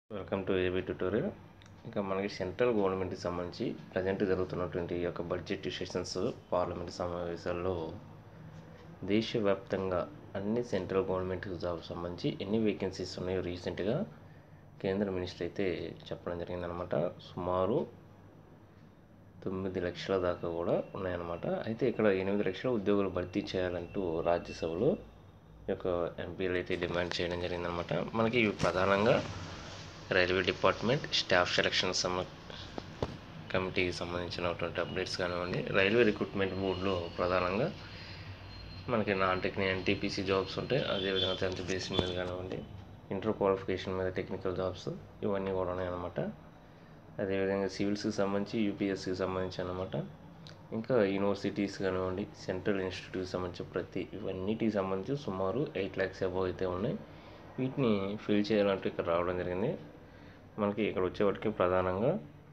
welcome to AB tutorial ఇంకా మనకి central గవర్నమెంట్కి సంబంధించి ప్రజెంట్ జరుగుతున్నటువంటి ఈ యొక్క బడ్జెట్ సెషన్స్ పార్లమెంట్ సమావేశాల్లో దేశవ్యాప్తంగా అన్ని సెంట్రల్ గవర్నమెంట్ జాబ్స్ సంబంధించి ఎన్ని వేకెన్సీస్ ఉన్నాయో రీసెంట్గా కేంద్ర మినిస్టర్ అయితే చెప్పడం జరిగిందనమాట సుమారు తొమ్మిది లక్షల దాకా కూడా ఉన్నాయన్నమాట అయితే ఇక్కడ ఎనిమిది లక్షల ఉద్యోగులు భర్తీ చేయాలంటూ రాజ్యసభలో ఈ యొక్క ఎంపీలు అయితే డిమాండ్ చేయడం జరిగిందనమాట మనకి ఇవి ప్రధానంగా రైల్వే డిపార్ట్మెంట్ స్టాఫ్ సెలక్షన్ సమ కమిటీకి సంబంధించినటువంటి అప్డేట్స్ కానివ్వండి రైల్వే రిక్రూట్మెంట్ బోర్డులో ప్రధానంగా మనకి నాన్ టెక్నిక్ ఎన్టీపీసీ జాబ్స్ ఉంటాయి అదేవిధంగా టెన్త్ బేస్ మీద కానివ్వండి ఇంటర్ క్వాలిఫికేషన్ మీద టెక్నికల్ జాబ్స్ ఇవన్నీ కూడా ఉన్నాయన్నమాట అదేవిధంగా సివిల్స్కి సంబంధించి యూపీఎస్సికి సంబంధించి అనమాట ఇంకా యూనివర్సిటీస్ కానివ్వండి సెంట్రల్ ఇన్స్టిట్యూట్కి సంబంధించి ప్రతి ఇవన్నిటికి సంబంధించి సుమారు ఎయిట్ ల్యాక్స్ అబవ్ అయితే ఉన్నాయి వీటిని ఫిల్ చేయాలంటే ఇక్కడ రావడం జరిగింది మనకి ఇక్కడ వచ్చేవాటికి ప్రధానంగా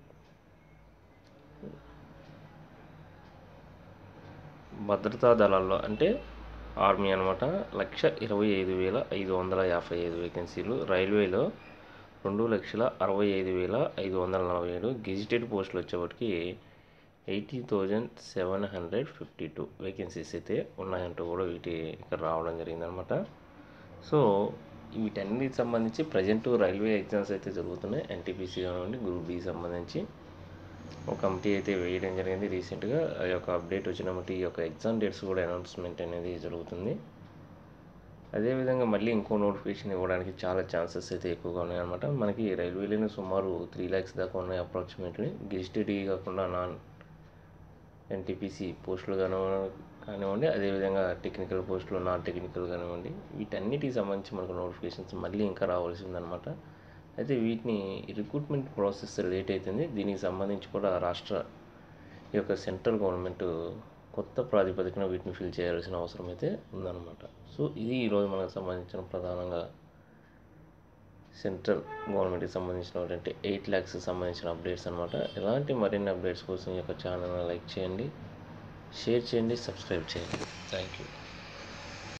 భద్రతా దళాల్లో అంటే ఆర్మీ అనమాట లక్ష ఇరవై ఐదు వేల ఐదు వందల యాభై ఐదు వేకెన్సీలు రైల్వేలో రెండు లక్షల అరవై ఐదు వేల ఐదు వందల నలభై ఏడు గెజిటెడ్ పోస్టులు వచ్చేప్పటికి eighty thousand seven hundred fifty two vacancies అయితే ఉన్నాయంటూ కూడా వీటి ఇక్కడ రావడం జరిగిందనమాట సో వీటన్నిటికి సంబంధించి ప్రజెంట్ రైల్వే ఎగ్జామ్స్ అయితే జరుగుతున్నాయి ఎన్టీపీసీ కానివ్వండి గ్రూప్ డి సంబంధించి ఒక కమిటీ అయితే వేయడం జరిగింది రీసెంట్గా ఆ యొక్క అప్డేట్ వచ్చినప్పుడు ఈ యొక్క ఎగ్జామ్ డేట్స్ కూడా అనౌన్స్మెంట్ అనేది జరుగుతుంది అదేవిధంగా మళ్ళీ ఇంకో నోటిఫికేషన్ ఇవ్వడానికి చాలా ఛాన్సెస్ అయితే ఎక్కువగా ఉన్నాయన్నమాట మనకి రైల్వేలోనే సుమారు త్రీ ల్యాక్స్ దాకా ఉన్నాయి అప్రాక్సిమేట్లీ గెజిటెడ్ కాకుండా నాన్ ఎన్టీపీసీ పోస్టులు కానివ్వండి కానివ్వండి అదేవిధంగా టెక్నికల్ పోస్టులు నాన్ టెక్నికల్ కానివ్వండి వీటన్నిటికి సంబంధించి మనకు నోటిఫికేషన్స్ మళ్ళీ ఇంకా రావాల్సి ఉందన్నమాట అయితే వీటిని రిక్రూట్మెంట్ ప్రాసెస్ లేట్ అవుతుంది దీనికి సంబంధించి కూడా రాష్ట్ర ఈ యొక్క సెంట్రల్ గవర్నమెంట్ కొత్త ప్రాతిపదికన వీటిని ఫిల్ చేయాల్సిన అవసరం అయితే ఉందన్నమాట సో ఇది ఈరోజు మనకు సంబంధించిన ప్రధానంగా సెంట్రల్ గవర్నమెంట్కి సంబంధించినటువంటి ఎయిట్ ల్యాక్స్కి సంబంధించిన అప్డేట్స్ అనమాట ఇలాంటి మరిన్ని అప్డేట్స్ కోసం ఈ యొక్క ఛానల్ని లైక్ చేయండి షేర్ చేయండి సబ్స్క్రైబ్ చేయండి థ్యాంక్ యూ